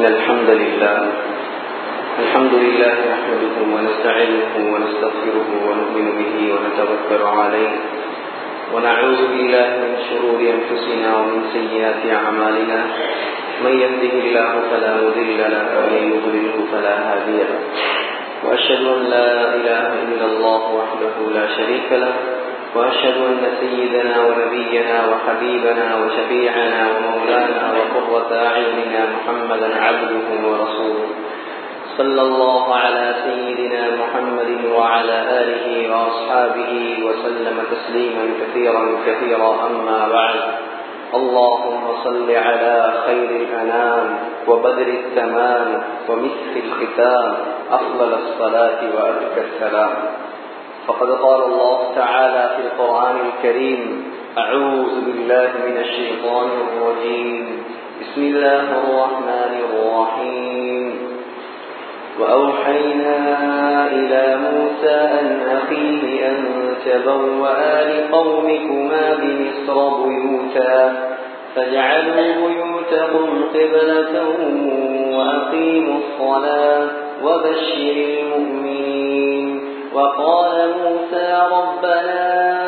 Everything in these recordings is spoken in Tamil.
إن الحمد لله الحمد لله نحمده ونستعينه ونستغفره ونؤمن به ونتوكل عليه ونعوذ بالله من شرور أنفسنا ومن سيئات أعمالنا من يهده الله فلا مضل له ومن يضلله فلا هادي له وأشهد أن لا إله إلا الله وحده لا شريك له وأشهد أن سيدنا ونبينا وحبيبنا وشفيعنا ومولانا وقرة أعيننا محمدا عبده ورسوله صلى الله على سيدنا محمد وعلى آله وأصحابه وسلم تسليما كثيرا كثيرا أما بعد اللهم صل على خير الأنام وبدر التمام ومسك الختام أفضل الصلاة وأزكى السلام فقد قال الله تعالى في القرآن الكريم أعوذ بالله من الشيطان الرجيم بسم الله الرحمن الرحيم وأوحينا إلى موسى أن أخيه أن تبوأ لقومكما بمصر بيوتا فاجعلوا بيوتكم قبلة وأقيموا الصلاة وبشر المؤمنين وقال موسى ربنا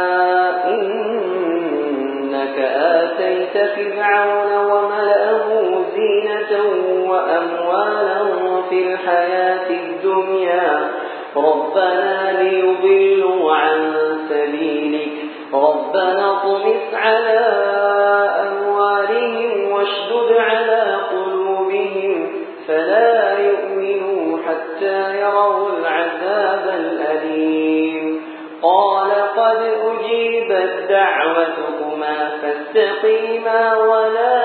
إنك آتيت فرعون وملأه زينة وأموالا في الحياة الدنيا ربنا ليضلوا عن سبيلك ربنا اطمس على أموالهم واشدد على قلوبهم فلا يؤمنوا حتى يروا العذاب الأليم قال قد أجيبت دعوتكما فاستقيما ولا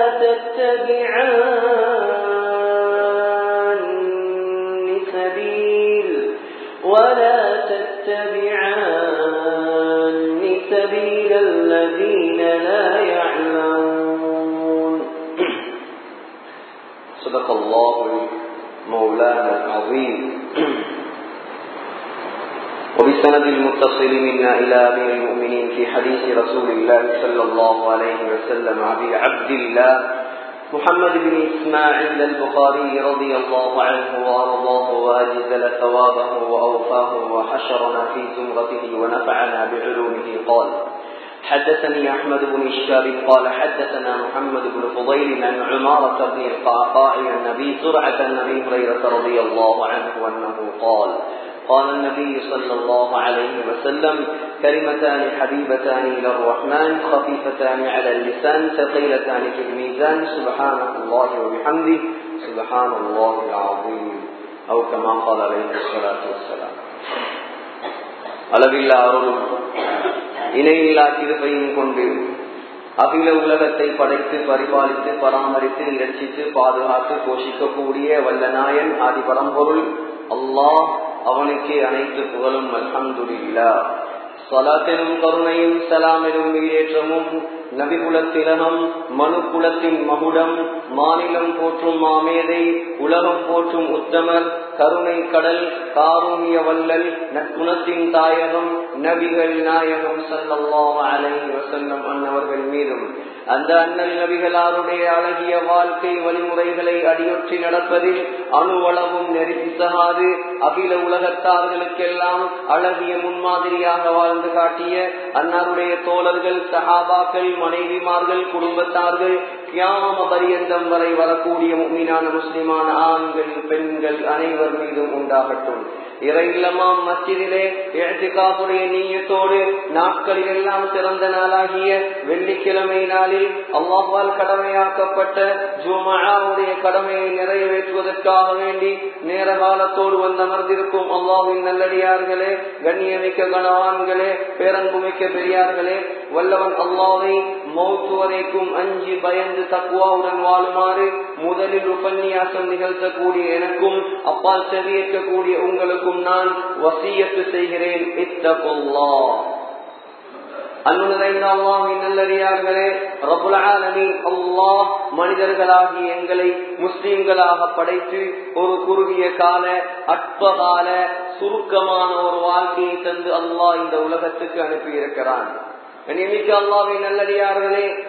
تتبعان سبيل ولا تتبعان سبيل الذين لا يعلمون صدق الله مولانا العظيم وبسند المتصل منا إلى أمير المؤمنين في حديث رسول الله صلى الله عليه وسلم أبي عبد الله محمد بن إسماعيل البخاري رضي الله عنه وأرضاه وأجزل ثوابه وأوفاه وحشرنا في زمرته ونفعنا بعلومه قال حدثني أحمد بن الشاب قال حدثنا محمد بن فضيل عن عمارة بن القعقاع عن أبي زرعة عن أبي هريرة رضي الله عنه أنه قال قال النبي صلى الله عليه وسلم كلمتان حبيبتان إلى الرحمن خفيفتان على اللسان ثقيلتان في الميزان سبحان الله وبحمده سبحان الله العظيم أو كما قال عليه الصلاة والسلام அளவில்லா அருளும் இணையில்லா கிருபையும் கொண்டு அகில உலகத்தை படைத்து பரிபாலித்து பராமரித்து இரட்சித்து பாதுகாத்து போஷிக்கக்கூடிய வல்லநாயன் ஆதி பரம்பொருள் அல்லாஹ் அவனுக்கே அனைத்து புகழும் அல்ஹம்துல்லா சலாத்தினும் கருணையும் சலாமினும் ஏற்றமும் நபிகுலத்திலகம் மனு குலத்தின் மகுடம் மாநிலம் போற்றும் மாமேதை உலகம் போற்றும் உத்தமர் கருணை கடல் காரூணிய வல்லல் நற்குணத்தின் தாயகம் நபிகள் நாயகம் சல்லல்லாஹ் அலைஹி வஸல்லம் அன்னவர்கள் மீதும் அந்த அண்ணல் நபிகளாருடைய அழகிய வாழ்க்கை வழிமுறைகளை அடியொற்றி நடப்பதில் அணுவளவும் நெருப்பிசகாது அகில உலகத்தார்களுக்கெல்லாம் அழகிய முன்மாதிரியாக வாழ்ந்து காட்டிய அன்னாருடைய தோழர்கள் சஹாபாக்கள் மனைவிமார்கள் குடும்பத்தார்கள் கியாம பரியந்தம் வரை வரக்கூடிய மீனான முஸ்லிமான ஆண்கள் பெண்கள் அனைவர் மீதும் உண்டாகட்டும் இறை இல்லமாம் மஸ்ஜிதிலே எழுத்துக்காப்புடைய நீயத்தோடு நாட்களில் எல்லாம் சிறந்த நாளாகிய வெள்ளிக்கிழமை நாளில் அல்லாஹால் கடமையாக்கப்பட்ட ஜுமாவுடைய கடமையை நிறைவேற்றுவதற்காக வேண்டி நேர காலத்தோடு வந்து அமர்ந்திருக்கும் அல்லாஹின் நல்லடியார்களே கண்ணியமிக்க கணவான்களே பேரன்புமிக்க பெரியார்களே வல்லவன் அல்லாவை மௌத்து வரைக்கும் அஞ்சு பயந்து தக்குவாவுடன் வாழுமாறு முதலில் உபன்யாசம் நிகழ்த்தக்கூடிய எனக்கும் அப்பால் செவியேற்கக்கூடிய உங்களுக்கும் நான் வசியத்து செய்கிறேன் இத்தகுல்லா நல்லறியார்களே அல்லாஹ் மனிதர்களாகி எங்களை முஸ்லிம்களாக படைத்து ஒரு குறுகிய கால அற்பகால சுருக்கமான ஒரு வாழ்க்கையை தந்து அல்லாஹ் இந்த உலகத்துக்கு அனுப்பி இருக்கிறான் கண்ணியமிக்க அல்லாவை நல்லடியார்களே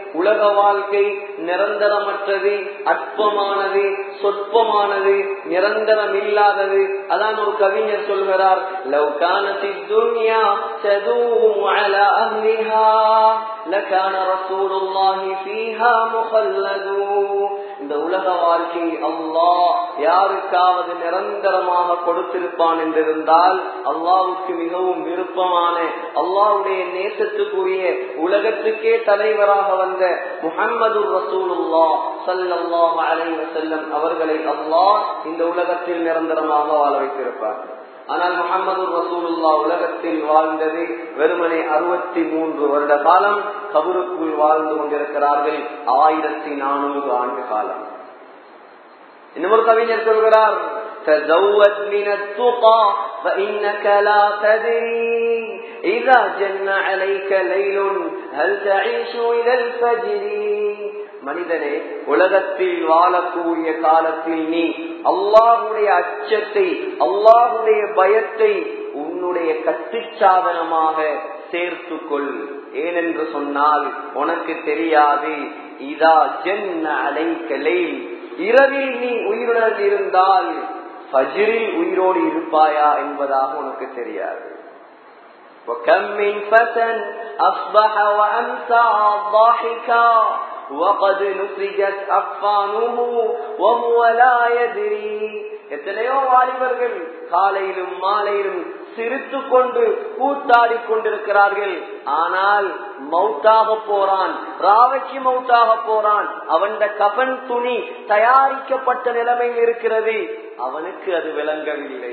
உலக வாழ்க்கை நிரந்தரமற்றது அற்பமானது சொற்பமானது நிரந்தரம் இல்லாதது அதான் ஒரு கவிஞர் சொல்கிறார் லவ் கானத்தி துன்யா ததூம் அலா அஹ்லிஹா லகான ரசூலுல்லாஹி ஃபீஹா முகல்லது இந்த உலக வாழ்க்கை அல்லாஹ் யாருக்காவது நிரந்தரமாக கொடுத்திருப்பான் என்றிருந்தால் அல்லாவுக்கு மிகவும் விருப்பமான அல்லாவுடைய நேசத்துக்குரிய உலகத்துக்கே தலைவராக வந்த முகம்மது ரசூலுல்லா சல்லாஹ் அலைவ செல்லம் அவர்களை அல்லாஹ் இந்த உலகத்தில் நிரந்தரமாக வாழ வைத்திருப்பார் ஆனால் முகமது ரசூலுல்லா உலகத்தில் வாழ்ந்தது வெறுமனே அறுபத்தி மூன்று வருட காலம் கபருக்குள் வாழ்ந்து கொண்டிருக்கிறார்கள் ஆயிரத்தி நானூறு ஆண்டு காலம் இன்னொரு கவிஞர் சொல்கிறார் تزود من التقى فإنك لا تدري إذا جن عليك ليل هل تعيش إلى الفجر மனிதனே உலகத்தில் வாழக்கூடிய காலத்தில் நீ அல்லாஹுடைய அச்சத்தை அல்லாஹுடைய பயத்தை உன்னுடைய கட்டுச்சாதனமாக சேர்த்துக்கொள் ஏனென்று சொன்னால் உனக்கு தெரியாது இதா ஜென்ன அலைக்கலை இரவில் நீ உயிருடன் இருந்தால் ஃபஜ்ரில் உயிரோடு இருப்பாயா என்பதாக உனக்கு தெரியாது وكم من فتى أصبح وأمسى ضاحكا وقد نسجت أكفانه وهو لا يدري எத்தனையோ வாலிபர்கள் காலையிலும் மாலையிலும் சிரித்து கொண்டு கூத்தாடி கொண்டிருக்கிறார்கள் ஆனால் மௌத்தாக போறான் ராவைக்கு மௌத்தாக போறான் அவன் கபன் துணி தயாரிக்கப்பட்ட நிலைமையில் இருக்கிறது அவனுக்கு அது விளங்கவில்லை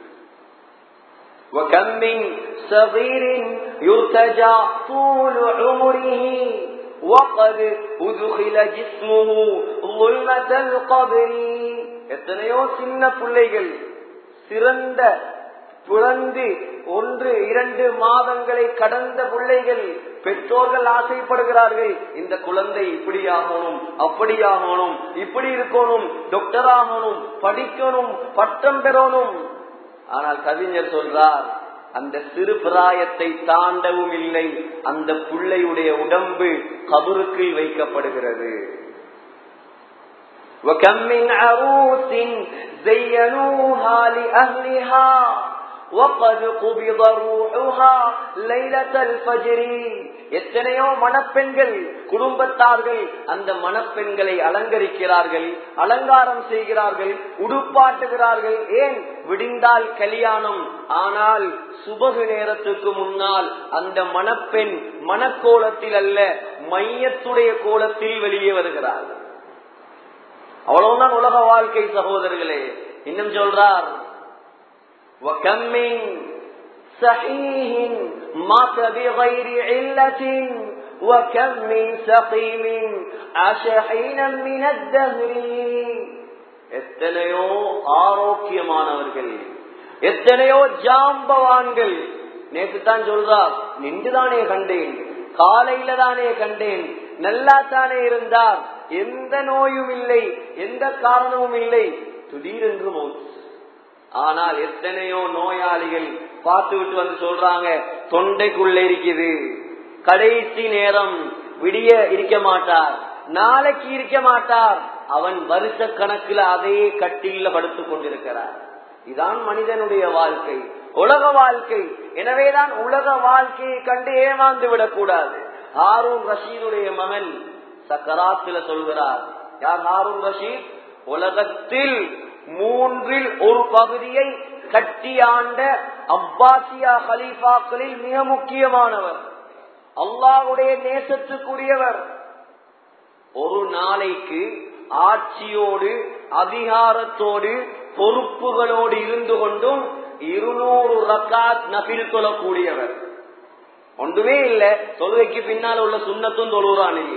وكم من صغير يرتجى طول عمره وقد أدخل جسمه ظلمة القبر எத்தனையோ சின்ன பிள்ளைகள் சிறந்த பிறந்து ஒன்று இரண்டு மாதங்களை கடந்த பிள்ளைகள் பெற்றோர்கள் ஆசைப்படுகிறார்கள் இந்த குழந்தை இப்படி ஆகணும் அப்படி ஆகணும் இப்படி இருக்கணும் டாக்டர் ஆகணும் படிக்கணும் பட்டம் பெறணும் ஆனால் கவிஞர் சொல்றார் அந்த சிறு பிராயத்தை தாண்டவும் இல்லை அந்த பிள்ளையுடைய உடம்பு கபருக்கு வைக்கப்படுகிறது وكم من عروس زينوها لأهلها وقد قبض روحها ليلة الفجر எத்தனையோ மணப்பெண்கள் குடும்பத்தார்கள் அந்த மணப்பெண்களை அலங்கரிக்கிறார்கள் அலங்காரம் செய்கிறார்கள் உடுப்பாட்டுகிறார்கள் ஏன் விடிந்தால் கல்யாணம் ஆனால் சுபகு நேரத்துக்கு முன்னால் அந்த மணப்பெண் மணக்கோலத்தில் அல்ல மையத்துடைய கோலத்தில் வெளியே வருகிறார்கள் அவ்வளவுதான் உலக வாழ்க்கை சகோதரர்களே இன்னும் சொல்றார் وكم من صحيح مات بغير علة وكم من سقيم عاش حينا من الدهر எத்தனையோ ஆரோக்கியமானவர்கள் எத்தனையோ ஜாம்பவான்கள் நேற்று தான் சொல்றார் நின்றுதானே கண்டேன் காலையில தானே கண்டேன் நல்லா தானே இருந்தார் எந்த நோயும் இல்லை எந்த காரணமும் இல்லை திடீரென்று மௌத் ஆனால் எத்தனையோ நோயாளிகள் பார்த்து விட்டு வந்து சொல்றாங்க தொண்டைக்குள்ள இருக்குது கடைசி நேரம் விடிய இருக்க மாட்டார் நாளைக்கு இருக்க மாட்டார் அவன் வருஷ கணக்கில் அதே கட்டில படுத்துக் கொண்டிருக்கிறார் இதான் மனிதனுடைய வாழ்க்கை உலக வாழ்க்கை எனவேதான் உலக வாழ்க்கையை கண்டு ஏமாந்து விடக்கூடாது ஹாரூன் ரஷீதுடைய மகன் சக்கராத்தில சொல்கிறார் யார் ஹாரூன் ரஷீத் உலகத்தில் மூன்றில் ஒரு பகுதியை கட்டியாண்ட அப்பாசியா ஹலீஃபாக்களில் மிக முக்கியமானவர் அல்லாஹுடைய நேசத்துக்குரியவர் ஒரு நாளைக்கு ஆட்சியோடு அதிகாரத்தோடு பொறுப்புகளோடு இருந்து கொண்டும் இருநூறு ரக்காத் நபில் தொழக்கூடியவர் ஒன்றுமே இல்ல தொழுகைக்கு பின்னால் உள்ள சுண்ணத்தும் தொழுறான் இல்ல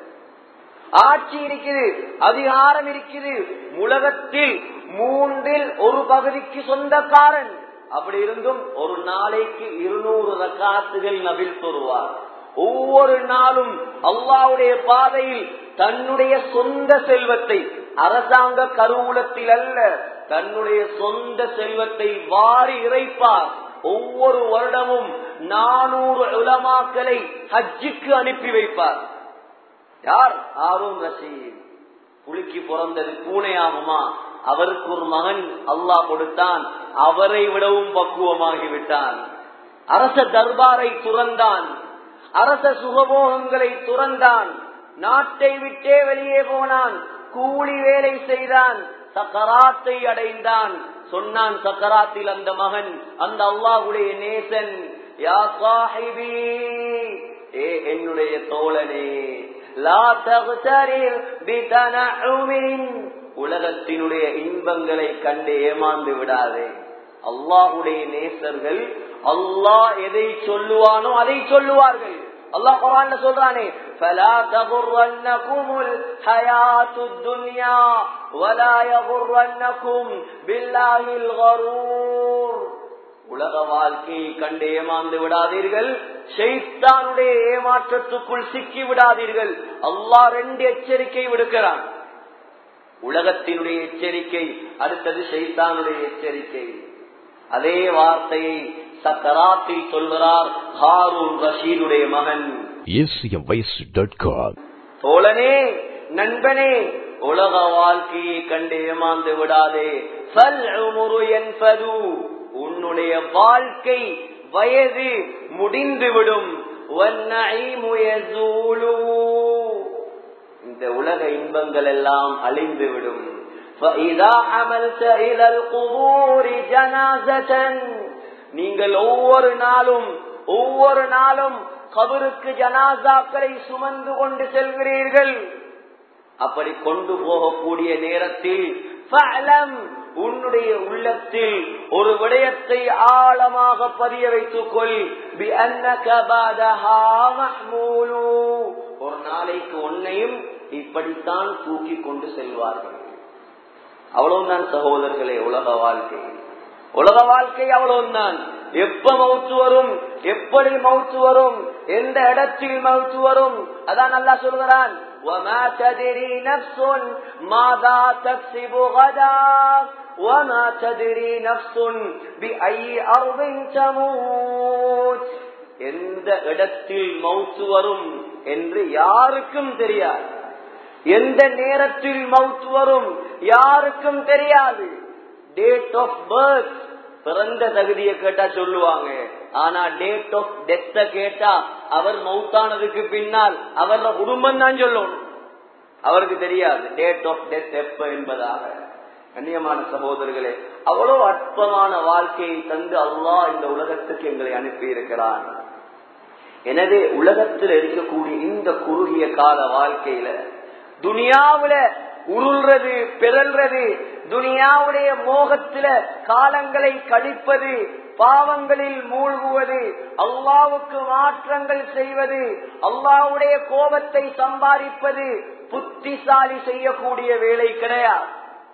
ஆட்சி இருக்குது அதிகாரம் இருக்குது உலகத்தில் மூன்றில் ஒரு பகுதிக்கு சொந்தக்காரன் அப்படி இருந்தும் ஒரு நாளைக்கு இருநூறு ரக்காத்துகள் நபில் தொழுவார் ஒவ்வொரு நாளும் அல்லாவுடைய பாதையில் தன்னுடைய சொந்த செல்வத்தை அரசாங்க கருவூலத்தில் அல்ல தன்னுடைய சொந்த செல்வத்தை வாரி இறைப்பார் ஒவ்வொரு வருடமும் நானூறு உலமாக்களை ஹஜ்ஜுக்கு அனுப்பி வைப்பார் யார் ஆரூன் ரஷீத் புலிக்கு பிறந்தது பூனையாகுமா அவருக்கு ஒரு மகன் அல்லாஹ் கொடுத்தான் அவரை விடவும் பக்குவமாகிவிட்டான் அரச தர்பாரை துறந்தான் அரச சுகபோகங்களை துறந்தான் நாட்டை விட்டே வெளியே போனான் கூலி வேலை செய்தான் சக்கராத்தை அடைந்தான் சொன்னான் சக்கராத்தில் அந்த மகன் அந்த அல்லாஹுடைய நேசன் யா சாஹிபி ஏ என்னுடைய தோழனே லா தகுதரில் பிதனஉமின் உலகத்தினுடைய இன்பங்களை கண்டு ஏமாந்து விடாதே அல்லாஹுடைய நேசர்கள் அல்லாஹ் எதை சொல்லுவானோ அதை சொல்லுவார்கள் அல்லாஹ் குரான்ல சொல்றானே فلا تغرنكم الحياة الدنيا ولا يغرنكم بالله الغرور உலக வாழ்க்கையை கண்டு ஏமாந்து விடாதீர்கள் ஷெய்தானுடைய ஏமாற்றத்துக்குள் சிக்கி விடாதீர்கள் அல்லாஹ் ரெண்டு எச்சரிக்கை விடுக்கிறான் உலகத்தினுடைய எச்சரிக்கை அடுத்தது ஷெய்தானுடைய எச்சரிக்கை அதே வார்த்தையை சக்கராத்தில் சொல்கிறார் ஹாரூன் ரஷீதுடைய மகன் acmvoice.com தோழனே நண்பனே உலக வாழ்க்கையை கண்டு ஏமாந்து விடாதே ஃபல்உமுரு யன்ஃபது. உன்னுடைய வாழ்க்கை வயது முடிந்துவிடும் வன்னஈமு யஸூலு. இந்த உலக இன்பங்கள் எல்லாம் அழிந்துவிடும் فَإِذَا عَمَلْتَ إِلَى الْقُبُورِ جَنَازَةً நீங்கள் ஒவ்வொரு நாளும் ஒவ்வொரு நாளும் கபருக்கு ஜனாசாக்களை சுமந்து கொண்டு செல்கிறீர்கள் அப்படி கொண்டு போகக்கூடிய நேரத்தில் فَاعْلَمْ உன்னுடைய உள்ளத்தில் ஒரு விடயத்தை ஆழமாக பதிய வைத்துக் கொள் بِأَنَّكَ بَعْدَهَا مَحْمُولُ. ஒரு நாளைக்கு உன்னையும் இப்படித்தான் தூக்கி கொண்டு செல்வார்கள் அவ்வளவுதான் சகோதரர்களே உலக வாழ்க்கை உலக வாழ்க்கை அவ்வளவுதான் எப்ப மவுத்து வரும் எப்படி மவுத்து வரும் எந்த இடத்தில் மவுத்து வரும் அதான் நல்லா சொல்கிறான் وَمَا تَدْرِي نَفْسٌ مَاذَا تَكْسِبُ غَدًا وَمَا تَدْرِي نَفْسٌ بِأَيِّ أَرْضٍ تَمُوتُ எந்த இடத்தில் மவுத்து வரும் என்று யாருக்கும் தெரியாது எந்த நேரத்தில் மவுத் வரும் யாருக்கும் தெரியாது டேட் ஆஃப் பர்த் பிறந்த தகுதியை கேட்டா சொல்லுவாங்க ஆனா டேட் ஆஃப் டெத்த கேட்டா அவர் மவுத்தானதுக்கு பின்னால் அவரோட குடும்பம் தான் சொல்லணும் அவருக்கு தெரியாது டேட் ஆஃப் டெத் எப்ப என்பதாக கண்ணியமான சகோதரர்களே அவ்வளவு அற்பமான வாழ்க்கையை தந்து அல்லாஹ் இந்த உலகத்துக்கு எங்களை அனுப்பி இருக்கிறான் எனவே உலகத்தில் இருக்கக்கூடிய இந்த குறுகிய கால வாழ்க்கையில துனியாவுல உருள்றது பிறல்றது துனியாவுடைய மோகத்தில காலங்களை கழிப்பது பாவங்களில் மூழ்குவது அல்லாவுக்கு மாற்றங்கள் செய்வது அல்லாவுடைய கோபத்தை சம்பாதிப்பது புத்திசாலி செய்யக்கூடிய வேலை கிடையாது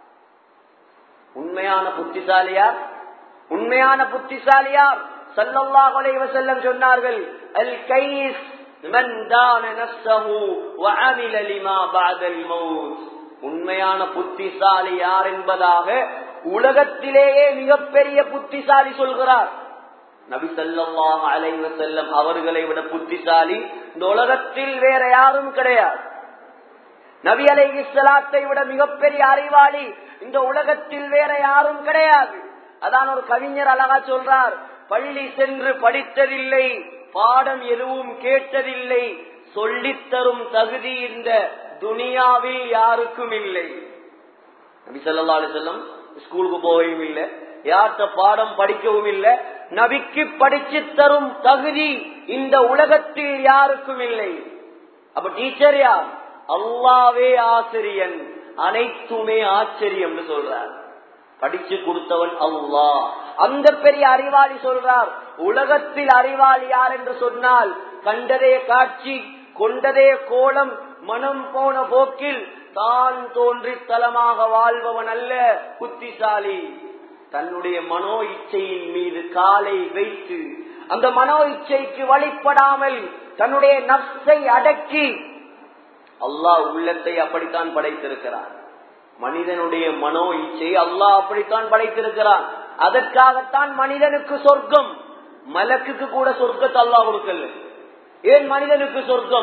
உண்மையான புத்திசாலியார் உண்மையான புத்திசாலியார் சல்லல்லாஹு அலைஹி வஸல்லம் சொன்னார்கள் அல் கைஸ் மன் தான நஃப்ஸஹு வஅமில லிமா பஅதல் மௌத் உண்மையான புத்திசாலி யார் என்பதாக உலகத்திலேயே மிகப்பெரிய புத்திசாலி சொல்கிறார் நபி ஸல்லல்லாஹு அலைஹி வஸல்லம் அவர்களை விட புத்திசாலி இந்த உலகத்தில் வேற யாரும் கிடையாது நபி அலைஹி ஸலாத்தை விட மிகப்பெரிய அறிவாளி இந்த உலகத்தில் வேற யாரும் கிடையாது அதான் ஒரு கவிஞர் அழகா சொல்றார் பள்ளி சென்று படித்ததில்லை பாடம் எதுவும் கேட்டதில்லை சொல்லித்தரும் தகுதி இந்த துனியாவில் யாருக்கும் இல்லை நபி ஸல்லல்லாஹு அலைஹி வஸல்லம் ஸ்கூலுக்கு போகவும் இல்லை யார்கிட்ட பாடம் படிக்கவும் இல்லை நபிக்கு படிச்சு தரும் தகுதி இந்த உலகத்தில் யாருக்கும் இல்லை அப்ப டீச்சர் யார் அல்லாவே ஆசிரியன் அனைத்துமே ஆச்சரியம் சொல்றார் படிச்சு கொடுத்தவன் அல்லாஹ் அந்த பெரிய அறிவாளி சொல்றார் உலகத்தில் அறிவாளி யார் என்று சொன்னால் கண்டதே காட்சி கொண்டதே கோலம் மனம் போன போக்கில் தான் தோன்றி தலமாக வாழ்பவன் அல்ல புத்திசாலி தன்னுடைய மனோ இச்சையின் மீது காலை வைத்து அந்த மனோ இச்சைக்கு வழிபடாமல் தன்னுடைய நப்சை அடக்கி அல்லாஹ் உள்ளத்தை அப்படித்தான் படைத்திருக்கிறான் மனிதனுடைய மனோ இச்சை அல்லாஹ் அப்படித்தான் படைத்திருக்கிறான் அதற்காகத்தான் மனிதனுக்கு சொர்க்கம் மலக்குக்கு கூட சொர்க்கத்தை அல்லாஹ் கொடுக்கல ஏன் மனிதனுக்கு சொர்க்கம்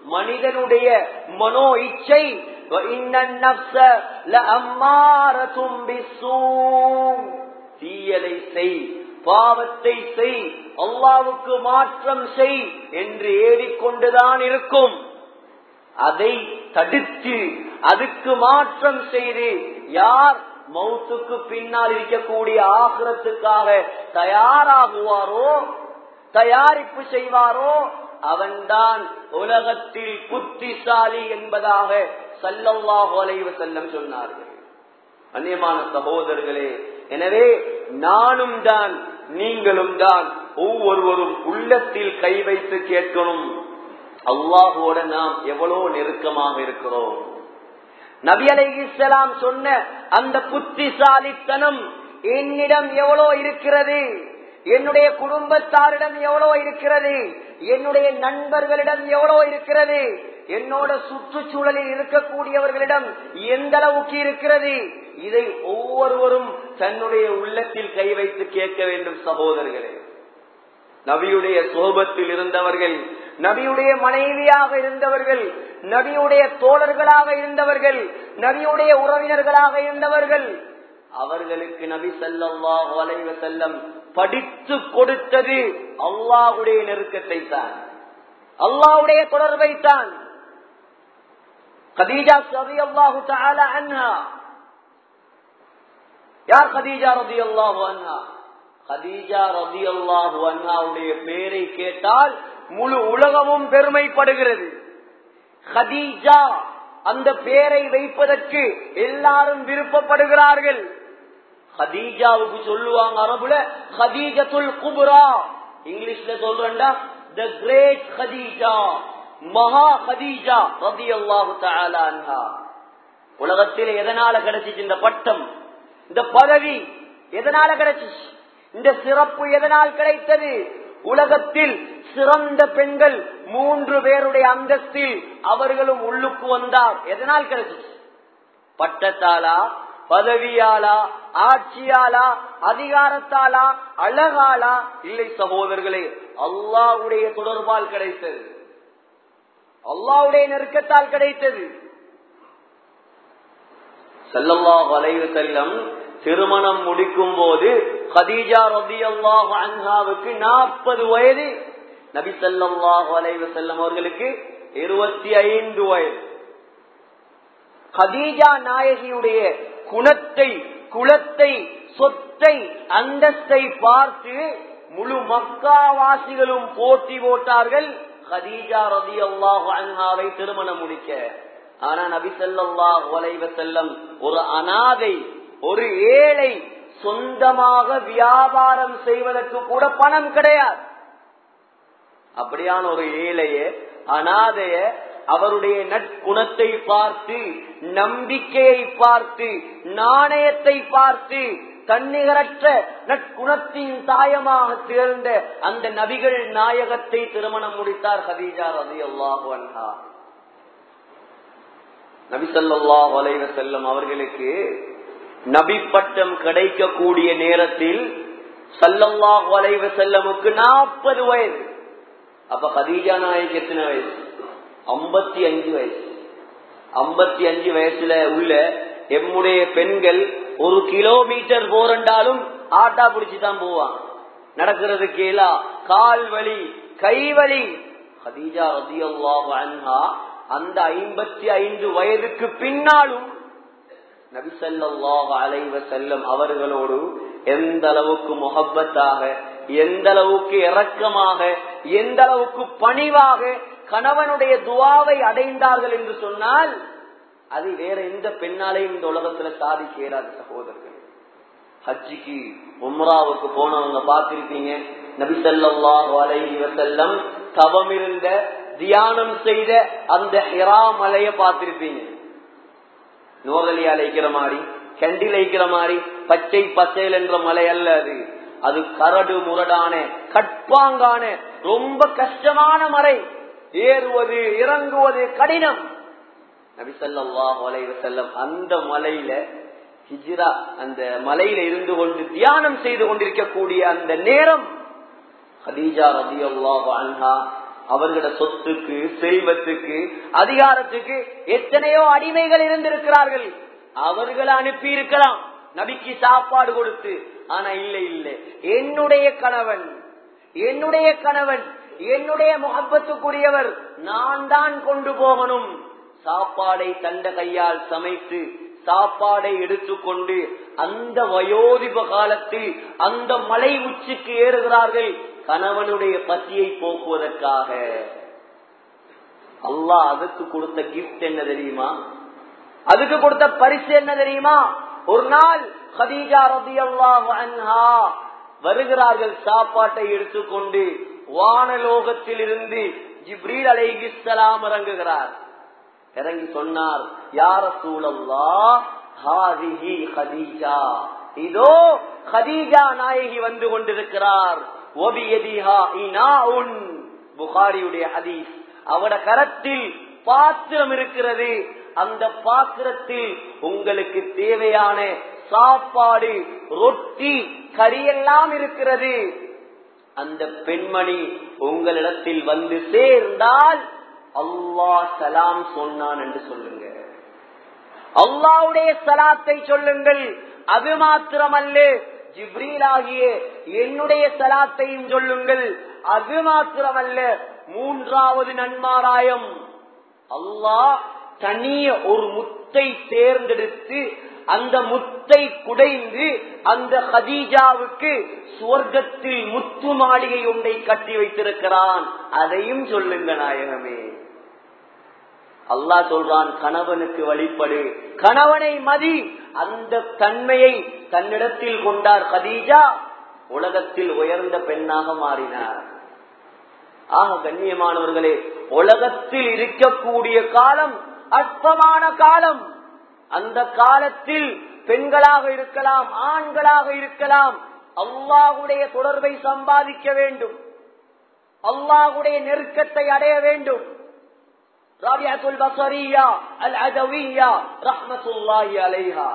மனிதனுடைய மனோ இச்சை وَإِنَّ النَّفْسَ لَأَمَّارَةٌ بِالسُّوءِ தீயலை செய் பாவத்தை செய் அல்லாவுக்கு மாற்றம் செய் என்று ஏறிக்கொண்டுதான் இருக்கும் அதை தடுத்து அதுக்கு மாற்றம் செய்து யார் மௌத்துக்கு பின்னால் இருக்கக்கூடிய ஆகிரத்துக்காக தயாராகுவாரோ தயாரிப்பு செய்வாரோ அவன்தான் உலகத்தில் புத்திசாலி என்பதாக சல்லல்லாஹு அலைவ செல்லம் சொன்னார்கள் அந்நியமான சகோதரர்களே எனவே நானும் தான் நீங்களும் தான் ஒவ்வொருவரும் உள்ளத்தில் கை வைத்து கேட்கணும் அல்லாஹோட நாம் எவ்வளவு நெருக்கமாக இருக்கிறோம் நபி அலைஹிஸ்ஸலாம் சொன்ன அந்த புத்திசாலித்தனம் என்னிடம் எவ்வளோ இருக்கிறது என்னுடைய குடும்பத்தாரிடம் எவ்வளோ இருக்கிறது என்னுடைய நண்பர்களிடம் எவ்வளோ இருக்கிறது என்னோட சுற்றுச்சூழலில் இருக்கக்கூடியவர்களிடம் எந்த அளவுக்கு இருக்கிறது இதை ஒவ்வொருவரும் தன்னுடைய உள்ளத்தில் கை வைத்து கேட்க வேண்டும் சகோதரர்களே நபியுடைய சோபத்தில் இருந்தவர்கள் நபியுடைய மனைவியாக இருந்தவர்கள் நபியுடைய தோழர்களாக இருந்தவர்கள் நபியுடைய உறவினர்களாக இருந்தவர்கள் அவர்களுக்கு நபி சல்லாஹு அலைவ செல்லம் படித்து கொடுத்தது அல்லாஹுடைய நெருக்கத்தை தான் அல்லாஹுடைய தொடர்பை தான் கதீஜா சவி அல்லாஹு அன்ஹா யார் கதீஜா ரதி அல்லாஹு அன்ஹா கதீஜா ரதி அல்லாஹு அன்ஹாவுடைய பேரை கேட்டால் முழு உலகமும் பெருமைப்படுகிறது ஹதீஜா அந்த பேரை வைப்பதற்கு எல்லாரும் விருப்பப்படுகிறார்கள் ஹதீஜாவுக்கு சொல்லுவாங்க அரபுல ஹதீஜத்துல் குபுரா இங்கிலீஷ்ல சொல்றா த கிரேட் ஹதீஜா மகா ஹதீஜா ரதி அல்லாஹு அன்ஹா உலகத்தில் எதனால கிடைச்சிச்சு இந்த பட்டம் இந்த பதவி எதனால கிடைச்சிச்சு இந்த சிறப்பு எதனால் கிடைத்தது உலகத்தில் சிறந்த பெண்கள் மூன்று பேருடைய அந்தஸ்தில் அவர்களும் உள்ளுக்கு வந்தார் எதனால் கிடைச்சிச்சு பட்டத்தாலா பதவியாலா ஆட்சியாலா அதிகாரத்தாலா அழகாலா இல்லை சகோதரர்களே அல்லாவுடைய தொடர்பால் கிடைத்தது அல்லாவுடைய நெருக்கத்தால் கிடைத்தது செல்லல்லா வலைவு செல்லம் திருமணம் முடிக்கும் போது ஹதீஜா ரபி அல்லாஹ் அன்ஹாவுக்கு நாற்பது வயது நபி சல்லாஹு அலைவ செல்லம் அவர்களுக்கு இருபத்தி ஐந்து வயது ஹதீஜா நாயகியுடைய குணத்தை குலத்தை சொத்தை அந்தஸ்தை பார்த்து முழு மக்காவாசிகளும் போட்டி போட்டார்கள் ஹதீஜா ரதி அல்லாஹு அன்ஹாவை திருமணம் முடிக்க ஆனா நபி ஸல்லல்லாஹு அலைஹி வஸல்லம் ஒரு அனாதை ஒரு ஏழை சொந்தமாக வியாபாரம் செய்வதற்கு கூட பணம் கிடையாது அப்படியான ஒரு ஏழைய அனாதைய அவருடைய நற்குணத்தை பார்த்து நம்பிக்கையை பார்த்து நாணயத்தை பார்த்து தன்னிகரற்ற நற்குணத்தின் தாயமாக திகழ்ந்த அந்த நபிகள் நாயகத்தை திருமணம் முடித்தார் ஹதீஜா ரதி அல்லாஹு அன்ஹா நபிசல்லாஹ் அலைவ செல்லம் அவர்களுக்கு நபி பட்டம் கிடைக்கக்கூடிய நேரத்தில் சல்லல்லாஹ் அலைவ செல்லமுக்கு நாற்பது வயது அப்ப கதீஜா நாயக்கு எத்தனை வயசு ஐம்பத்தி அஞ்சு வயசு ஐம்பத்தி அஞ்சு வயசுல உள்ள எம்முடைய பெண்கள் ஒரு கிலோமீட்டர் போரண்டாலும் ஆட்டா பிடிச்சுதான் போவாங்க நடக்கிறது கேளா கால் வலி கை வலி ஹதீஜா ரதியல்லாஹு அன்ஹா அந்த ஐம்பத்தி ஐந்து வயதுக்கு பின்னாலும் நபிசல்லாஹ் அலைவ செல்லம் அவர்களோடு எந்த அளவுக்கு முகப்பத்தாக எந்த அளவுக்கு இரக்கமாக எந்த அளவுக்கு பணிவாக கணவனுடைய துவாவை அடைந்தார்கள் என்று சொன்னால் அது வேற எந்த பெண்ணாலையும் இந்த உலகத்துல சாதிக்க இயலாத சகோதரர்கள் ஹஜ்ஜிக்கு உம்ராவுக்கு போனவங்க பார்த்திருப்பீங்க நபிசல்லாஹு அலைஹி வசல்லம் தவம் இருந்த தியானம் செய்த அந்த ஹிரா மலைய பார்த்திருப்பீங்க நோதலி அழைக்கிற மாதிரி கண்டில் அழைக்கிற மாதிரி பச்சை பச்சையில் என்ற மலை அல்ல அது அது கரடு முரடான கட்பாங்கான ரொம்ப கஷ்டமான மலை ஏறுவது இறங்குவது கடினம் நபிசல்லாஹ் செல்லம் அந்த மலையில ஹிஜ்ரா அந்த மலையில இருந்து கொண்டு தியானம் செய்து கொண்டிருக்கக்கூடிய அந்த நேரம் ஹதீஜா ரதி அல்லாஹ் அன்ஹா அவர்களோட சொத்துக்கு செல்வத்துக்கு அதிகாரத்துக்கு எத்தனையோ அடிமைகள் இருந்திருக்கிறார்கள் அவர்களை அனுப்பி இருக்கலாம் நபிக்கு சாப்பாடு கொடுத்து ஆனா இல்ல இல்ல என்னுடைய கணவன் என்னுடைய கணவன் என்னுடைய முகப்பத்துக்குரியவர் நான் தான் கொண்டு போகணும் சாப்பாடை தண்ட கையால் சமைத்து சாப்பாடை எடுத்துக்கொண்டு அந்த வயோதிப காலத்தில் அந்த மலை உச்சிக்கு ஏறுகிறார்கள் கணவனுடைய பசியை போக்குவதற்காக அல்லாஹ் அதுக்கு கொடுத்த கிஃப்ட் என்ன தெரியுமா அதுக்கு கொடுத்த பரிசு என்ன தெரியுமா ஒரு நாள் ஹதீஜா ரபி அன்ஹா வருகிறார்கள் சாப்பாட்டை எடுத்துக்கொண்டு வானலோகத்தில் இருந்து ஜிப்ரீல் அலைகிஸ்லாம் இறங்குகிறார் இறங்கி சொன்னார் யார சூழல்லா ஹாதிஹி ஹதீஜா இதோ ஹதீஜா நாயகி வந்து கொண்டிருக்கிறார் ஒபியதிஹா இனாஉன் புகாரியுடைய ஹதீஸ் அவட கரத்தில் பாத்திரம் இருக்கிறது அந்த பாத்திரத்தில் உங்களுக்கு தேவையான சாப்பாடு ரொட்டி கறியெல்லாம் இருக்கிறது அந்த பெண்மணி உங்களிடத்தில் வந்து சேர்ந்தால் அல்லாஹ் சலாம் சொன்னான் என்று சொல்லுங்க அல்லாவுடைய சலாத்தை சொல்லுங்கள் அது மாத்திரமல்ல ஜிப்ரீல் ஆகிய என்னுடைய சலாத்தையும் சொல்லுங்கள் அது மாத்திரமல்ல மூன்றாவது நன்மாராயம் அல்லாஹ் தனிய ஒரு முத்தை தேர்ந்தெடுத்து அந்த முத்தை குடைந்து அந்த ஹதீஜாவுக்கு சுவர்க்கத்தில் முத்து மாளிகை ஒன்றை கட்டி வைத்திருக்கிறான் அதையும் சொல்லுங்க நாயகமே அல்லாஹ் சொல்றான் கணவனுக்கு வழிபடு கணவனை மதி அந்த தன்மையை தன்னிடத்தில் கொண்டார் ஹதீஜா உலகத்தில் உயர்ந்த பெண்ணாக மாறினார் ஆக கண்ணியமானவர்களே உலகத்தில் இருக்கக்கூடிய காலம் அற்பமான காலம் அந்த காலத்தில் பெண்களாக இருக்கலாம் ஆண்களாக இருக்கலாம் அல்லாஹுடைய தொடர்பை சம்பாதிக்க வேண்டும் அல்லாஹுடைய நெருக்கத்தை அடைய வேண்டும் ராபியாத்துல் பசரியா அல் அதவியா ரஹ்மத்துல்லாஹி அலைஹா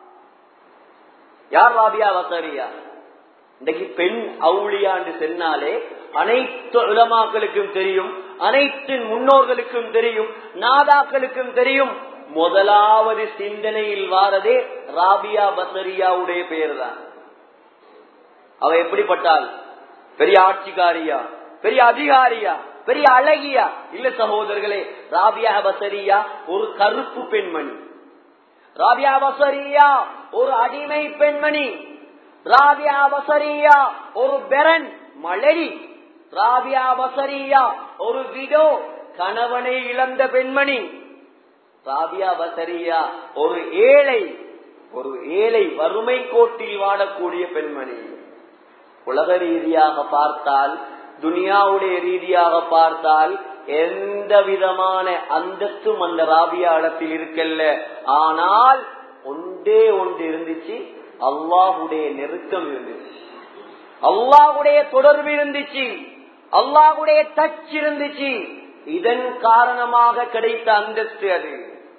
யார் ராபியா பசரியா இன்றைக்கு பெண் அவுளியாண்டு சென்னாலே அனைத்து உலமாக்களுக்கும் தெரியும் அனைத்து முன்னோர்களுக்கும் தெரியும் நாதாக்களுக்கும் தெரியும் முதலாவது சிந்தனையில் வாரதே ராபியா பசரியாவுடைய பெயர் தான் அவ எப்படிப்பட்டால் பெரிய ஆட்சிக்காரியா பெரிய அதிகாரியா பெரிய அழகியா இல்ல சகோதரர்களே ராபியா பசரியா ஒரு கருப்பு பெண்மணி ராபியா பசரியா ஒரு அடிமை பெண்மணி ராபியா பசரியா ஒரு பெரன் மலரி ராபியா பசரியா ஒரு விடோ கணவனை இழந்த பெண்மணி ராபியா பசரியா ஒரு ஏழை ஒரு ஏழை வறுமை கோட்டில் வாடக்கூடிய பெண்மணி உலக ரீதியாக பார்த்தால் துனியாவுடைய ரீதியாக பார்த்தால் எந்த விதமான அந்தஸ்தும் அந்த ராபியா இடத்தில் இருக்கல்ல ஆனால் ஒன்றே ஒன்று இருந்துச்சு அல்லாஹுடைய நெருக்கம் இருந்துச்சு அல்லாஹுடைய தொடர்பு இருந்துச்சு அல்லாஹுடைய டச் இருந்துச்சு இதன் காரணமாக கிடைத்த அந்தஸ்து அது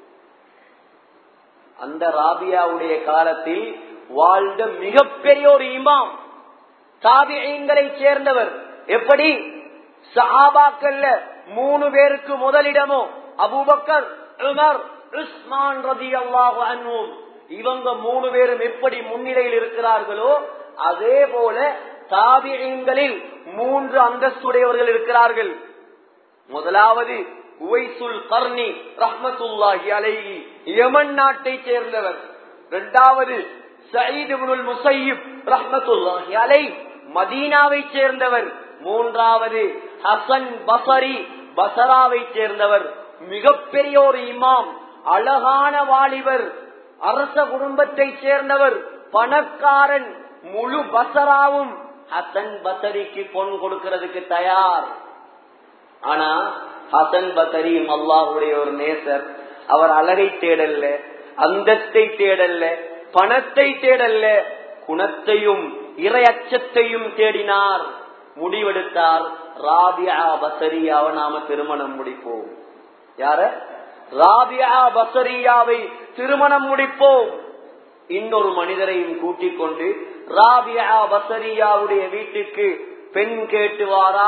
அந்த ராபியாவுடைய காலத்தில் வாழ்ந்த மிகப்பெரிய ஒரு இமாம் தாபியங்களை சேர்ந்தவர் எப்படி சஹாபாக்கல்ல மூணு பேருக்கு முதலிடமோ அபூபக்கர் உமர் உஸ்மான் ரதி அல்லாஹு அன்வும் இவங்க மூணு பேரும் எப்படி முன்னிலையில் இருக்கிறார்களோ அதே போல தாபியங்களில் மூன்று அந்தஸ்துடையவர்கள் இருக்கிறார்கள் முதலாவது உவைசுல் கர்ணி ரஹ்மத்துல்லாஹி அலைஹி யமன் நாட்டை சேர்ந்தவர் இரண்டாவது சயீத் இப்னுல் முசையிப் ரஹ்மத்துல்லாஹி அலைஹி மதீனாவை சேர்ந்தவர் மூன்றாவது ஹசன் பசரி பசராவை சேர்ந்தவர் மிகப்பெரிய ஒரு இமாம் அழகான வாலிபர் அரச குடும்பத்தை சேர்ந்தவர் பணக்காரன் முழு பசராவும் ஹசன் பசரிக்கு பொன் கொடுக்கிறதுக்கு தயார் ஆனா ஹசன் பசரியும் அல்லாஹுடைய ஒரு நேசர் அவர் அழகை தேடல்ல அந்தஸ்தை தேடல்ல பணத்தை தேடல்ல குணத்தையும் இறை அச்சத்தையும் தேடினார் முடிவெடுத்தார் ராபியா பசரியாவை நாம திருமணம் முடிப்போம் யார ராபியா பசரியாவை திருமணம் முடிப்போம் இன்னொரு மனிதரையும் கூட்டிக் கொண்டு ராபியா பசரியாவுடைய வீட்டுக்கு பெண் கேட்டு வாரார்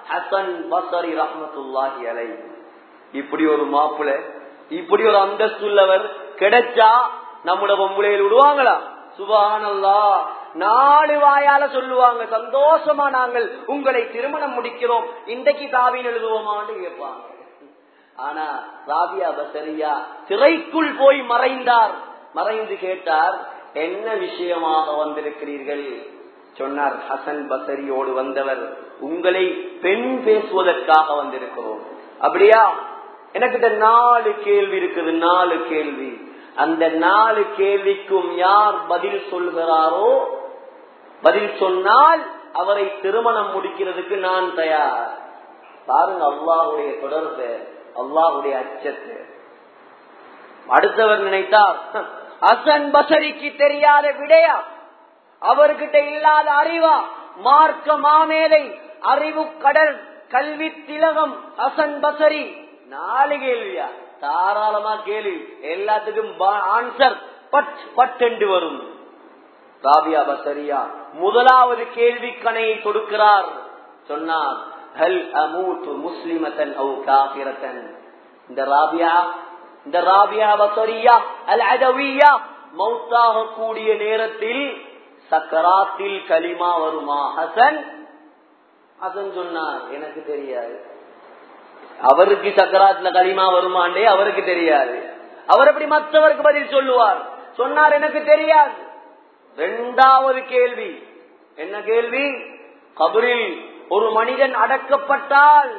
ஹசன் பசரி ரஹமத்துல்லாஹி அலை இப்படி ஒரு மாப்பிள இப்படி ஒரு அந்தஸ்துள்ளவர் கிடைச்சா நம்மள பொம்பளையில் விடுவாங்களா சுபானல்லா நாலு வாயால சொல்லுவாங்க சந்தோஷமா நாங்கள் உங்களை திருமணம் முடிக்கிறோம் இன்றைக்கு தாவின் எழுதுவோமான்னு கேட்பாங்க ஆனா ராபியா பசரியா திரைக்குள் போய் மறைந்தார் மறைந்து கேட்டார் என்ன விஷயமாக வந்திருக்கிறீர்கள் சொன்னார் ஹசன் பசரியோடு வந்தவர் உங்களை பெண் பேசுவதற்காக வந்திருக்கிறோம் அப்படியா எனக்கிட்ட நாலு கேள்வி இருக்குது நாலு கேள்வி அந்த நாலு கேள்விக்கும் யார் பதில் சொல்கிறாரோ பதில் சொன்னால் அவரை திருமணம் முடிக்கிறதுக்கு நான் தயார் பாருங்க அல்லாஹுடைய தொடர்பு அல்லாஹுடைய அச்சத்தை அடுத்தவர் நினைத்தார் ஹசன் பசரிக்கு தெரியாத விடையா அவர்கிட்ட இல்லாத அறிவா மார்க்க மாமேதை அறிவு கடல் கல்வி திலகம் ஹசன் பசரி நாலு கேள்வியா தாராளமா கேள்வி எல்லாத்துக்கும் ஆன்சர் பட் பட் என்று வரும் ராபியா பசரியா முதலாவது கேள்வி கணையை கொடுக்கிறார் சொன்னார் ஹல் அமூத்து முஸ்லிமத்தன் அவு காபிரத்தன் இந்த ராபியா இந்த ராபியா பசரியா அல் அதவியா மௌத்தாக கூடிய நேரத்தில் சக்கராத்தில் களிமா வருமா ஹசன் ஹசன் சொன்னார் எனக்கு தெரியாது அவருக்கு சக்கராத்துல களிமா வருமாண்டே அவருக்கு தெரியாது அவர் எப்படி மற்றவருக்கு பதில் சொல்லுவார் சொன்னார் எனக்கு தெரியாது இரண்டாவது கேள்வி என்ன கேள்வி கபரில் ஒரு மனிதன் அடக்கப்பட்டால்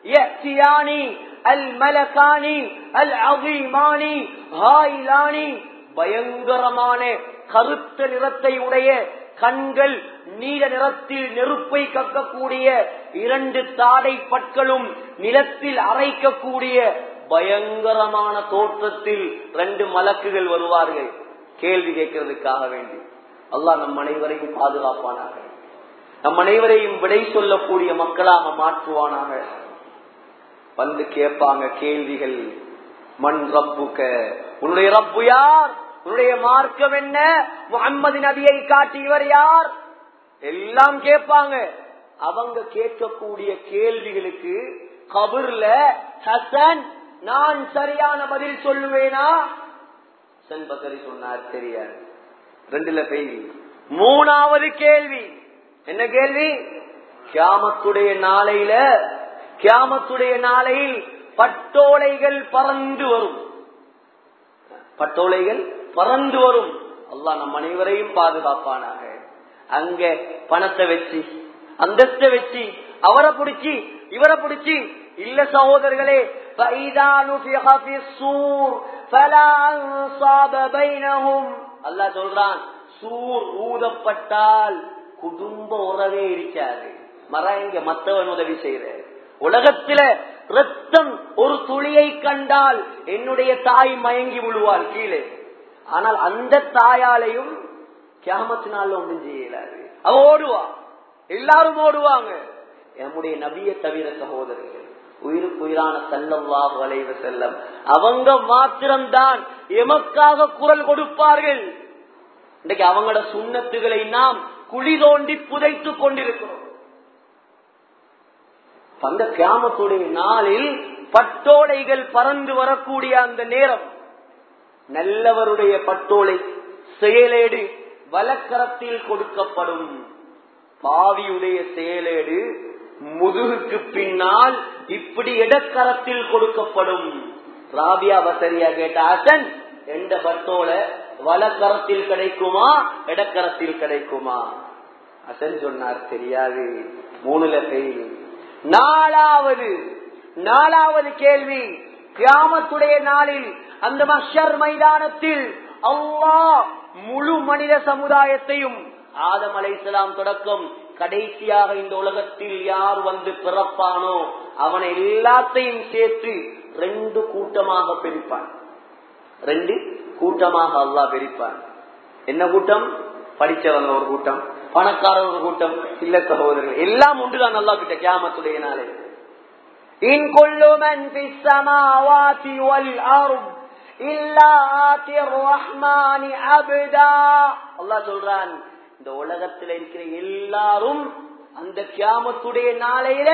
அல் மலகானி அல் அகிமானி ஹாயிலானி பயங்கரமான கருத்த நிறத்தை உடைய கண்கள் நீல நிறத்தில் நெருப்பை கக்கக்கூடிய இரண்டு தாடை பற்களும் நிலத்தில் அரைக்கக்கூடிய பயங்கரமான தோற்றத்தில் ரெண்டு மலக்குகள் வருவார்கள் கேள்வி கேட்கறதுக்காக வேண்டி அல்லாஹ் நம் அனைவரையும் பாதுகாப்பானாக நம் அனைவரையும் விடை சொல்லக்கூடிய மக்களாக மாற்றுவானாக வந்து கேட்பாங்க கேள்விகள் மண் ரப்புக்க உன்னுடைய ரப்பு யார் உன்னுடைய மார்க்கம் என்ன முகம்மது நபியை காட்டி இவர் யார் எல்லாம் கேட்பாங்க அவங்க கேட்கக்கூடிய கேள்விகளுக்கு கபர்ல ஹசன் நான் சரியான பதில் சொல்லுவேனா ஹசன் பசரி சொன்னார் தெரியாது ரெண்டுல பெய் மூணாவது கேள்வி என்ன கேள்வி கியாமத்துடைய நாளையில கியாமத்துடைய நாளையில் பட்டோலைகள் பறந்து வரும் பட்டோலைகள் பறந்து வரும் அல்லா நம் அனைவரையும் பாதுகாப்பானாக அங்க பணத்தை வச்சு அந்தஸ்த வச்சு அவரை பிடிச்சி இவரை பிடிச்சி இல்ல சகோதரர்களே அல்லா சொல்றான் சூர் ஊதப்பட்டால் குடும்ப உறவே இருக்காது மரம் இங்க மத்தவன் உதவி செய்யற உலகத்தில ரத்தம் ஒரு துளியை கண்டால் என்னுடைய தாய் மயங்கி விழுவாள் கீழே ஆனால் அந்த தாயாலையும் கியாமத்தினால ஒன்றும் செய்யலாது அவ ஓடுவா எல்லாரும் ஓடுவாங்க நம்முடைய நபிய தவிர சகோதரர்கள் உயிருக்கு உயிரான செல்லவாக வளைவ செல்லம் அவங்க மாத்திரம்தான் எமக்காக குரல் கொடுப்பார்கள் இன்றைக்கு அவங்களோட சுண்ணத்துகளை நாம் குழி தோண்டி புதைத்துக் கொண்டிருக்கிறோம் அந்த கிராமத்துடைய நாளில் பட்டோலைகள் பறந்து வரக்கூடிய அந்த நேரம் நல்லவருடைய பட்டோலை செயலேடு வலக்கரத்தில் கொடுக்கப்படும் பாவியுடைய செயலேடு முதுகுக்கு பின்னால் இப்படி இடக்கரத்தில் கொடுக்கப்படும் ராபியா பசரியா கேட்ட அசன் எந்த பட்டோல வலக்கரத்தில் கிடைக்குமா இடக்கரத்தில் கிடைக்குமா அசன் சொன்னார் தெரியாது மூணுல பெயில் நாலாவது நாலாவது கேள்வி கிராமத்துடைய நாளில் அந்த மஷர் மைதானத்தில் அல்லாஹ் முழு மனித சமுதாயத்தையும் ஆதம் அலைசலாம் தொடக்கம் கடைசியாக இந்த உலகத்தில் யார் வந்து பிறப்பானோ அவனை எல்லாத்தையும் சேர்த்து ரெண்டு கூட்டமாக பிரிப்பான் ரெண்டு கூட்டமாக அல்லா பிரிப்பான் என்ன கூட்டம் படிச்சவங்க ஒரு கூட்டம் பணக்காரர் ஒரு கூட்டம் இல்ல சகோதரர்கள் எல்லாம் உண்டுதான் நல்லா கிட்ட கியாமத்துடைய நாளே إن كل من في السماوات والأرض إلا آتي الرحمن عبدا الله சொல்றான் இந்த உலகத்தில் இருக்கிற எல்லாரும் அந்த கியாமத்துடைய நாளையில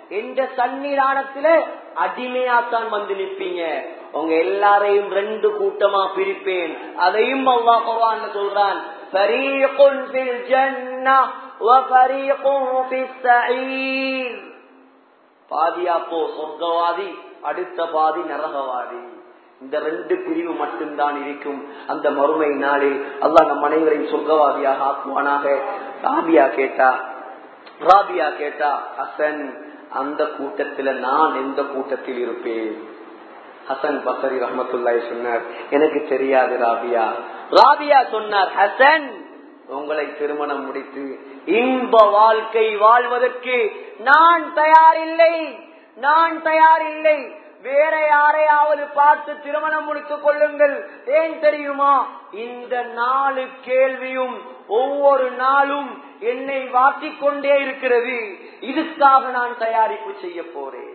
எந்த சன்னிதானத்துல அடிமையாத்தான் வந்து நிற்பீங்க உங்க எல்லாரையும் ரெண்டு கூட்டமா பிரிப்பேன் அதையும் அல்லாஹ் குர்ஆன்ல சொல்றான் فريق في الجنة وفريق في السعير பாதியா போ சொர்க்கவாதி அடுத்த பாதி நரகவாதி இந்த ரெண்டு பிரிவு மட்டும்தான் இருக்கும் அந்த மறுமை நாளில் அல்லாஹ் நம் அனைவரையும் சொர்க்கவாதியாக ஆக்குவானாக ராபியா கேட்டா ராபியா கேட்டா ஹசன் அந்த கூட்டத்துல நான் எந்த கூட்டத்தில் இருப்பேன் ஹசன் பசரி ரஹமத்துல்லாய் சொன்னார் எனக்கு தெரியாது ராபியா ராபியா சொன்னார் ஹசன் உங்களை திருமணம் முடித்து இன்ப வாழ்க்கை வாழ்வதற்கு நான் தயாரில்லை நான் தயாரில்லை வேற யாரையாவது பார்த்து திருமணம் முடித்துக் கொள்ளுங்கள் ஏன் தெரியுமா இந்த நாலு கேள்வியும் ஒவ்வொரு நாளும் என்னை வாட்டிக் கொண்டே இருக்கிறது இதுக்காக நான் தயாரிப்பு செய்ய போறேன்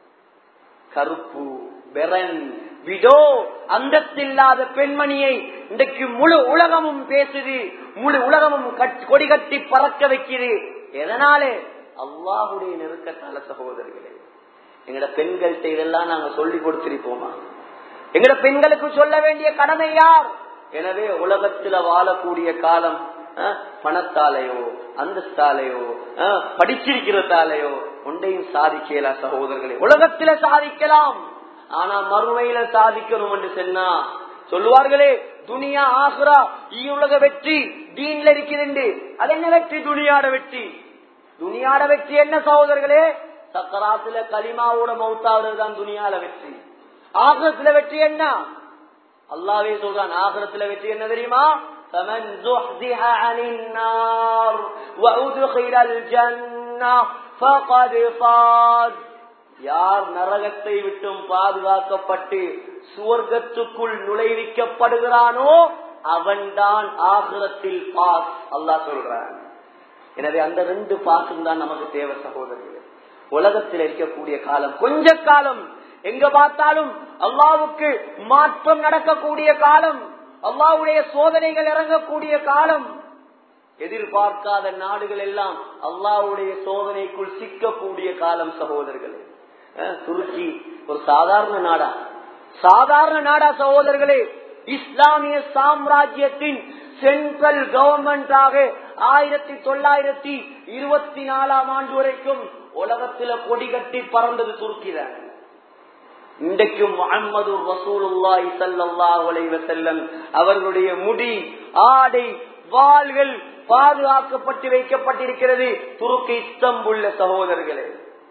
கருப்பு பெரன் விடோ அந்தத்தில்லாத பெண்மணியை இன்றைக்கு முழு உலகமும் பேசுது முழு உலகமும் கொடி கட்டி பறக்க வைக்குது எதனாலே அல்லாஹுடைய நெருக்கத்தால சகோதரர்களே எங்கட பெண்கள்கிட்ட இதெல்லாம் நாங்க சொல்லி கொடுத்திருப்போமா எங்கட பெண்களுக்கு சொல்ல வேண்டிய கடமை யார் எனவே உலகத்துல வாழக்கூடிய காலம் பணத்தாலேயோ அந்தஸ்தாலேயோ படிச்சிருக்கிறதாலேயோ ஒன்றையும் சாதிக்கலாம் சகோதரர்களே உலகத்தில சாதிக்கலாம் ஆனா மறுமையில சாதிக்கணும் என்று சொன்னா சொல்லுவார்களே துனியா ஆகுரா உலக வெற்றி தீன்ல இருக்கிறது அது என்ன வெற்றி துணியாட வெற்றி துணியாட வெற்றி என்ன சகோதரர்களே சக்கராத்துல களிமாவோட மௌத்தாவது தான் துணியால வெற்றி ஆகரத்துல வெற்றி என்ன அல்லாவே சொல்றான் ஆகரத்துல வெற்றி என்ன தெரியுமா فمن زحزح عن النار وأدخل الجنة فقد فاز யார் நரகத்தை விட்டும் பாதுகாக்கப்பட்டு சுவர்க்கத்துக்குள் நுழைவிக்கப்படுகிறானோ அவன்தான் ஆகிரத்தில் பாஸ் அல்லாஹ் சொல்றான் எனவே அந்த ரெண்டு பாசும் தான் நமக்கு தேவை சகோதரர்களே உலகத்தில் இருக்கக்கூடிய காலம் கொஞ்ச காலம் எங்க பார்த்தாலும் அல்லாவுக்கு மாற்றம் நடக்கக்கூடிய காலம் அல்லாவுடைய சோதனைகள் இறங்கக்கூடிய காலம் எதிர்பார்க்காத நாடுகள் எல்லாம் அல்லாவுடைய சோதனைக்குள் சிக்கக்கூடிய காலம் சகோதரர்களே துருக்கி ஒரு சாதாரண நாடா சாதாரண நாடா சகோதரர்களே இஸ்லாமிய சாம்ராஜ்யத்தின் சென்ட்ரல் கவர்மெண்டாக ஆயிரத்தி தொள்ளாயிரத்தி இருபத்தி நாலாம் ஆண்டு வரைக்கும் உலகத்துல கொடி கட்டி பறந்தது துருக்கிதான் இன்றைக்கும் முகமது ரசூலுல்லாஹி ஸல்லல்லாஹு அலைஹி வஸல்லம் அவர்களுடைய முடி ஆடை வாள்கள் பாதுகாக்கப்பட்டு வைக்கப்பட்டிருக்கிறது துருக்கி இஸ்தம்புள்ள சகோதரர்களே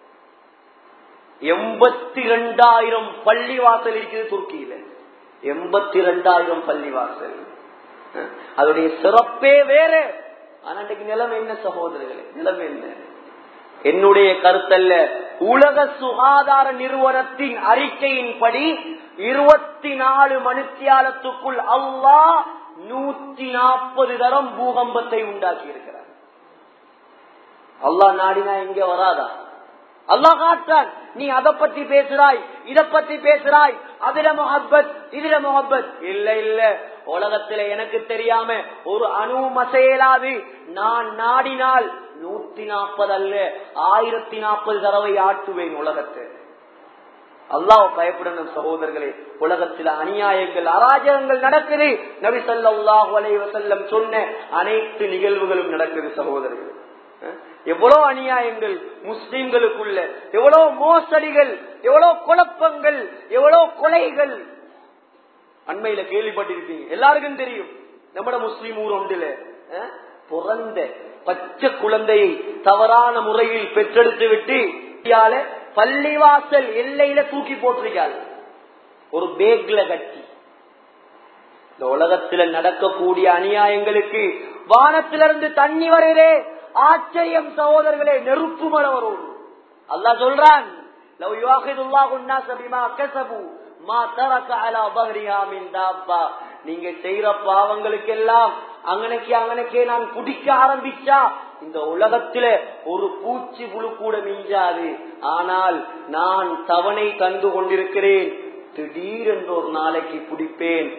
எண்பத்தி ரெண்டாயிரம் பள்ளிவாசல் இருக்குது துருக்கியில எண்பத்தி ரெண்டாயிரம் பள்ளிவாசல் அதோடைய சிறப்பே வேற ஆனா இன்றைக்கு நிலம் என்ன சகோதரர்களே நிலம் என்ன என்னுடைய கருத்தல்ல உலக சுகாதார நிறுவனத்தின் அறிக்கையின்படி இருபத்தி நாலு மணித்தியாலத்துக்குள் அல்லாஹ் நூத்தி நாற்பது தரம் பூகம்பத்தை உண்டாக்கி இருக்கிறார் அல்லாஹ் நாடினா இங்க வராதா அல்லாஹ் காட்டான் நீ அதை பத்தி பேசுறாய் இத பத்தி பேசுறாய் அதுல முகப்பத் இதுல முகப்பத் இல்ல இல்ல உலகத்துல எனக்கு தெரியாம ஒரு அணு மசையலாது நான் நாடினால் நூத்தி நாற்பது அல்ல ஆயிரத்தி நாற்பது தடவை ஆட்டுவேன் உலகத்தை அல்லாஹ் பயப்படணும் சகோதரர்களே உலகத்தில் அநியாயங்கள் அராஜகங்கள் நடக்குது நபி சொல்லாஹு அலைவசல்லம் சொன்ன அனைத்து நிகழ்வுகளும் நடக்குது சகோதரர்கள் எவ்வளவு அநியாயங்கள் முஸ்லிம்களுக்குள்ள எவ்வளவு மோசடிகள் எவ்வளவு குழப்பங்கள் எவ்வளவு கொலைகள் அண்மையில கேள்விப்பட்டிருப்பீங்க எல்லாருக்கும் தெரியும் நம்மட முஸ்லீம் ஊர் ஒன்றுல பிறந்த பச்சை குழந்தையை தவறான முறையில் பெற்றெடுத்து விட்டு பள்ளிவாசல் எல்லையில தூக்கி போட்டிருக்காள் ஒரு பேக்ல கட்டி இந்த உலகத்துல நடக்கக்கூடிய அநியாயங்களுக்கு வானத்திலிருந்து தண்ணி வருகிறே ஆச்சரியம் சகோதரர்களே நெருப்பு மரம் வரும் அல்லா சொல்றான் நீங்க செய்யற பாவங்களுக்கெல்லாம் அங்கனைக்கு அங்கனைக்கே நான் குடிக்க ஆரம்பிச்சா இந்த உலகத்தில ஒரு பூச்சி புழு கூட மிஞ்சாது ஆனால் நான் தவணை தந்து கொண்டிருக்கிறேன் திடீரென்று ஒரு நாளைக்கு குடிப்பேன்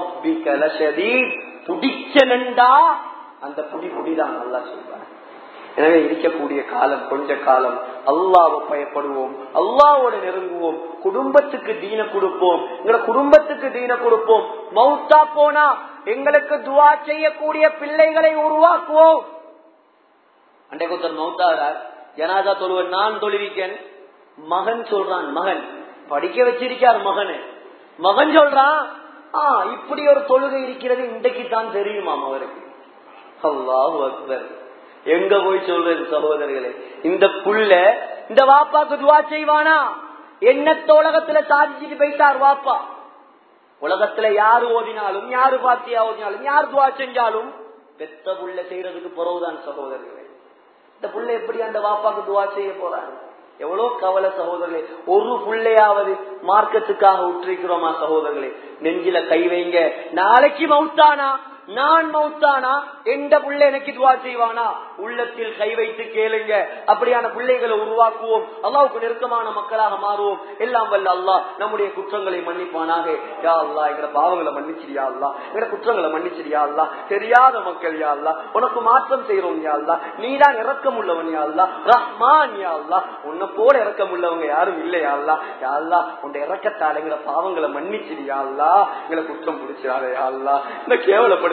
புடிச்ச நண்டா அந்த புடி புடிதான் நல்லா சொல்றான் எனவே இருக்கக்கூடிய காலம் கொஞ்ச காலம் அல்லாவை பயப்படுவோம் அல்லாவோட நெருங்குவோம் குடும்பத்துக்கு தீன கொடுப்போம் எங்களோட குடும்பத்துக்கு தீன கொடுப்போம் மௌத்தா போனா எங்களுக்கு துவா செய்யக்கூடிய பிள்ளைகளை உருவாக்குவோம் அன்றைக்கு ஒருத்தர் மௌத்தாகிறார் ஜனாதா தொழுவன் நான் தொழுவிக்கன் மகன் சொல்றான் மகன் படிக்க வச்சிருக்கார் மகனு மகன் சொல்றான் ஆ இப்படி ஒரு தொழுகை இருக்கிறது இன்றைக்கு தான் தெரியுமாம் அவருக்கு அல்லாஹ் அக்பர் எங்க போய் சொல்றது சகோதரர்களே இந்த புள்ள இந்த வாப்பாக்கு துவா செய்வானா என்னத்த உலகத்துல சாதிச்சுட்டு போயிட்டார் வாப்பா உலகத்துல யாரு ஓதினாலும் யாரு பாத்தியா ஓதினாலும் யார் துவா செஞ்சாலும் பெத்த புள்ள செய்யறதுக்கு பிறகுதான் சகோதரர்களே இந்த புள்ள எப்படி அந்த வாப்பாக்கு துவா செய்ய போறாங்க எவ்வளவு கவலை சகோதரர்களே ஒரு புள்ளையாவது மார்க்கத்துக்காக உற்றிருக்கிறோமா சகோதரர்களே நெஞ்சில கை வைங்க நாளைக்கு மவுத்தானா நான் மௌத்தானா எந்த புள்ள எனக்கு துவா செய்வானா உள்ளத்தில் கை வைத்து கேளுங்க அப்படியான பிள்ளைகளை உருவாக்குவோம் அல்லாவுக்கு நெருக்கமான மக்களாக மாறுவோம் எல்லாம் வல்ல அல்லாஹ் நம்முடைய குற்றங்களை மன்னிப்பானாக யா அல்லா எங்கட பாவங்களை மன்னிச்சிரியா அல்லா எங்கட குற்றங்களை மன்னிச்சிரியா அல்லா தெரியாத மக்கள் யா அல்லா உனக்கு மாற்றம் செய்யறோம் யா அல்லா நீதான் இறக்கம் உள்ளவன் யா அல்லா ரஹ்மான் யா அல்லா உன்னை போல இறக்கம் உள்ளவங்க யாரும் இல்லையா அல்லா யா அல்லா உன் இறக்கத்தால் எங்கட பாவங்களை மன்னிச்சிரியா அல்லா எங்களை குற்றம் பிடிச்சிடாத யா அல்லா இந்த கேவலப்படு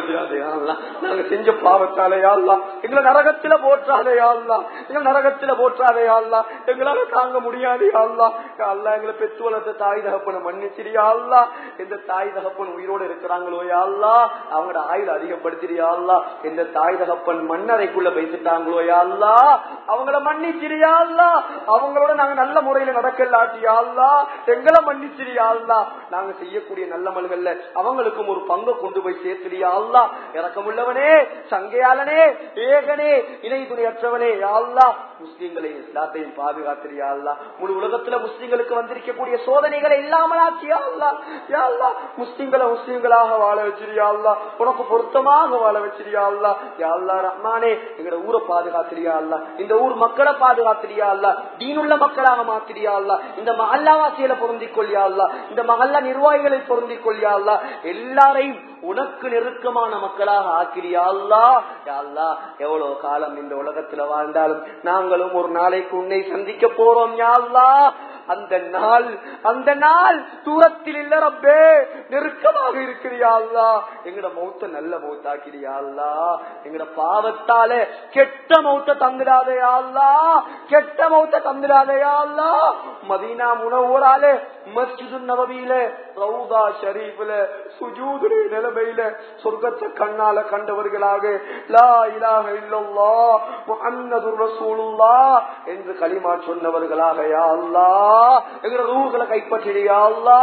நாங்க செஞ்ச பாவத்தாலேயா எங்களை நரகத்தில போற்றாதையா எங்களை நரகத்தில போற்றாதையா எங்களால தாங்க முடியாது அல்லா அல்லா எங்களை பெற்று வளர்த்த தாய் தகப்பனை மன்னிச்சிரியா அல்லா எந்த தாய் தகப்பன் உயிரோடு இருக்கிறாங்களோ யாழ்லா அவங்களோட ஆயுள் அதிகப்படுத்திரியா அல்லா எந்த தாய் தகப்பன் மண்ணறைக்குள்ள பேசிட்டாங்களோ யாழ்லா அவங்கள மன்னிச்சிரியா அல்லா அவங்களோட நாங்க நல்ல முறையில நடக்கலாட்டியா அல்லா எங்களை மன்னிச்சிரியா அல்லா நாங்க செய்யக்கூடிய நல்ல மல்கள்ல அவங்களுக்கும் ஒரு பங்கை கொண்டு போய் சேர்த்துறியா அல்லா இறக்கமுள்ளவனே சங்கையாளனே ஏகனே இணை துணையற்றவனே யாழ்லா முஸ்லீம்களையும் இஸ்லாத்தையும் பாதுகாத்திரியா அல்லா முழு உலகத்துல முஸ்லீம்களுக்கு வந்திருக்கக்கூடிய சோதனைகளை இல்லாமலாச்சியா அல்லா யாழ்லா முஸ்லீம்களை முஸ்லீம்களாக வாழ வச்சிரியா அல்லா உனக்கு பொருத்தமாக வாழ வச்சிரியா அல்லா யாழ்லா ரஹ்மானே எங்கட ஊரை பாதுகாத்திரியா அல்லா இந்த ஊர் மக்களை பாதுகாத்திரியா அல்லா தீனுள்ள மக்களாக மாத்திரியா அல்லா இந்த மகல்லாவாசியில பொருந்திக் கொள்ளியா அல்லா இந்த மகல்லா நிர்வாகிகளை பொருந்திக் கொள்ளியா அல்லா எல்லாரையும் உனக்கு நெருக்கமான மக்களாக ஆக்கிரியா அல்லா அல்லா எவ்வளவு காலம் இந்த உலகத்துல வாழ்ந்தாலும் நாங்களும் ஒரு நாளைக்கு உன்னை சந்திக்க போறோம் யாழ்லா அந்த நாள் அந்த நாள் தூரத்தில் இல்ல ரப்பே நெருக்கமாக இருக்கிறியா அல்லா எங்கட மௌத்த நல்ல மௌத்தாக்கிறியா அல்லா எங்கட பாவத்தால கெட்ட மௌத்த தந்துடாதையா அல்லா கெட்ட மௌத்த தந்துடாதையா அல்லா மதீனா முனவூராலே மஸ்ஜிது நபவியில ரவுதா ஷரீஃப்ல சுஜூதுடைய நிலைமையில சொர்க்கத்தை கண்ணால கண்டவர்களாக லா இலாஹ இல்லல்லா முஹம்மது ரசூலுல்லா என்று களிமா சொன்னவர்களாக யா அல்லா எங்களோட ரூகளை கைப்பற்றியா அல்லா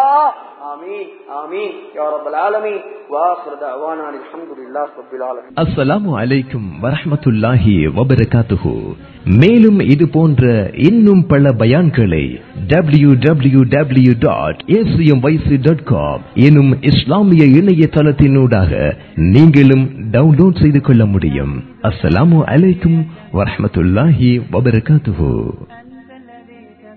ஆமீன் ஆமீன் யா ரப்பல் ஆலமீன் வாஹிர் தஅவானா அல்ஹம்துலில்லாஹி ரப்பில் ஆலமீன் அஸ்ஸலாமு அலைக்கும் வரஹ்மத்துல்லாஹி வபரகாத்துஹு மேலும் இது போன்ற இன்னும் பல பயான்களை W W W dot dot com எனும் இஸ்லாமிய இணையதளத்தினூடாக நீங்களும் டவுன்லோட் செய்து கொள்ள முடியும் அஸ்ஸலாமு அலைக்கும் வரஹ்மத்துல்லாஹி வபரகாத்துஹு